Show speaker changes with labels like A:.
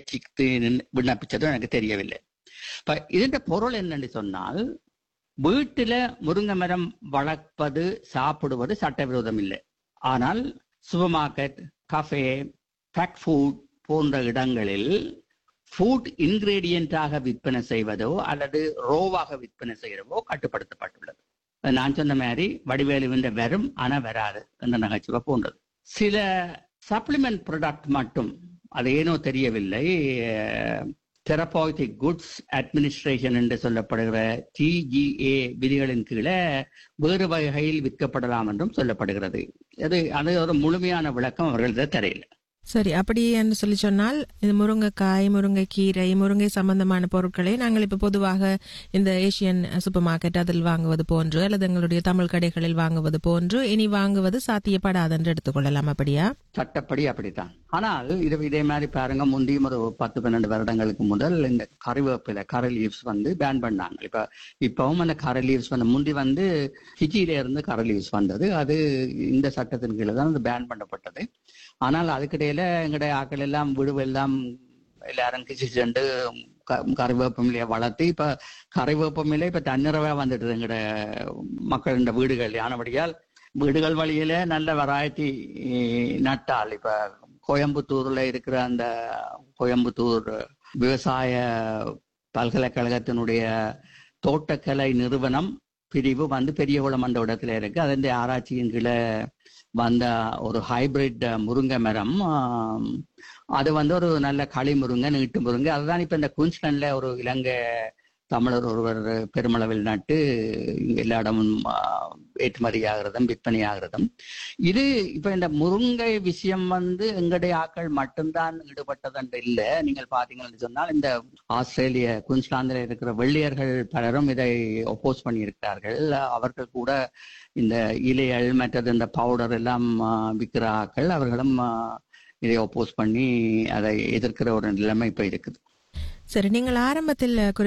A: முயற்சித்து நின்னு- விண்ணப்பிச்சதும் எனக்கு தெரியவில்லை இப்ப இதன் பொருள் என்னன்னு சொன்னால் வீட்டில முருங்கை மரம் வளர்ப்பது சாப்பிடுவது சட்டவிரோதம் இல்லை ஆனால் supermarket cafe pack food போன்ற இடங்களில் ஃபுட் இன்கிரீடியண்டாக விற்பனை செய்வதோ அல்லது ரோவாக விற்பனை செய்யறவோ கட்டுப்படுத்தப்பட்டுள்ளது அது நான் சொன்ன மாதிரி வடிவேலுவின் வரும் ஆனா வராது என்ற நகைச்சுவை போன்றது சில சப்ளிமெண்ட் ப்ராடக்ட் மட்டும் அது ஏனோ தெரியவில்லை தெரபாய்டிக் குட்ஸ் அட்மினிஸ்ட்ரேஷன் என்று சொல்லப்படுகிற டிஜிஏ விதிகளின் கீழே வேறு வகையில் விற்கப்படலாம் என்றும் சொல்லப்படுகிறது அது அது ஒரு முழுமையான விளக்கம் அவர்களது தரையில்
B: சரி அப்படி என்று சொல்லி சொன்னால் இந்த முருங்கைக்காய் முருங்கைக்கீரை முருங்கை சம்பந்தமான பொருட்களை நாங்கள் இப்ப பொதுவாக இந்த ஏசியன் சூப்பர் மார்க்கெட் அதில் வாங்குவது போன்று அல்லது எங்களுடைய தமிழ் கடைகளில் வாங்குவது போன்று இனி வாங்குவது சாத்தியப்படாது என்று எடுத்துக்கொள்ளலாம் அப்படியா
A: சட்டப்படி அப்படித்தான் ஆனால் இது இதே மாதிரி பாருங்க முந்தியும் ஒரு பத்து பன்னெண்டு வருடங்களுக்கு முதல் இந்த கறிவேப்பிலை கரை லீவ்ஸ் வந்து பேன் பண்ணாங்க இப்ப இப்பவும் அந்த கரை லீவ்ஸ் வந்து முந்தி வந்து ஹிஜியில இருந்து கரை லீவ்ஸ் வந்தது அது இந்த சட்டத்தின் கீழே தான் அது பேன் பண்ணப்பட்டது ஆனால் அதுக்கிடையில எங்களுடைய ஆக்கள் எல்லாம் விடுவெல்லாம் எல்லாரும் கிச்சு சென்று கறிவேப்பமிலையை வளர்த்து இப்ப கறிவேப்பமில்லை இப்ப தன்னிறவா வந்துடுது எங்கட மக்கள் இந்த வீடுகள் ஆனபடியால் வீடுகள் வழியில நல்ல வெரைட்டி நட்டால் இப்ப கோயம்புத்தூர்ல இருக்கிற அந்த கோயம்புத்தூர் விவசாய பல்கலைக்கழகத்தினுடைய தோட்டக்கலை நிறுவனம் பிரிவு வந்து பெரியகுளம் அந்த இடத்துல இருக்கு அதன் ஆராய்ச்சியின் கீழே வந்த ஒரு ஹைபிரிட் முருங்கை மரம் ஆம், அது வந்து ஒரு நல்ல களி முருங்கை நீட்டு முருங்கை அதுதான் இப்ப இந்த குயின்ஸ்லாண்ட்ல ஒரு இலங்கை தமிழர் ஒருவர் பெருமளவில் நட்டு இங்க எல்லா இடமும் ஆ, ஏற்றுமதி ஆகிறதும் விற்பனை ஆகிறதும் இது இப்ப இந்த முருங்கை விஷயம் வந்து எங்களுடைய ஆக்கள் மட்டும்தான் ஈடுபட்டதுண்டு இல்லை நீங்கள் பாத்தீங்கன்னு சொன்னால் இந்த ஆஸ்திரேலிய குயின்ஸ்லாந்தில் இருக்கிற வெள்ளியர்கள் பலரும் இதை ஒப்போஸ் பண்ணியிருக்கிறார்கள் அவர்கள் கூட இந்த இலைகள் மற்றது இந்த பவுடர் எல்லாம் ஆ, விற்கிற ஆக்கள் அவர்களும் ஆ, இதை ஒப்போஸ் பண்ணி அதை எதிர்க்கிற ஒரு நிலைமை இப்ப இருக்குது
B: சரி நீங்கள் ஆரம்பத்தில் குறி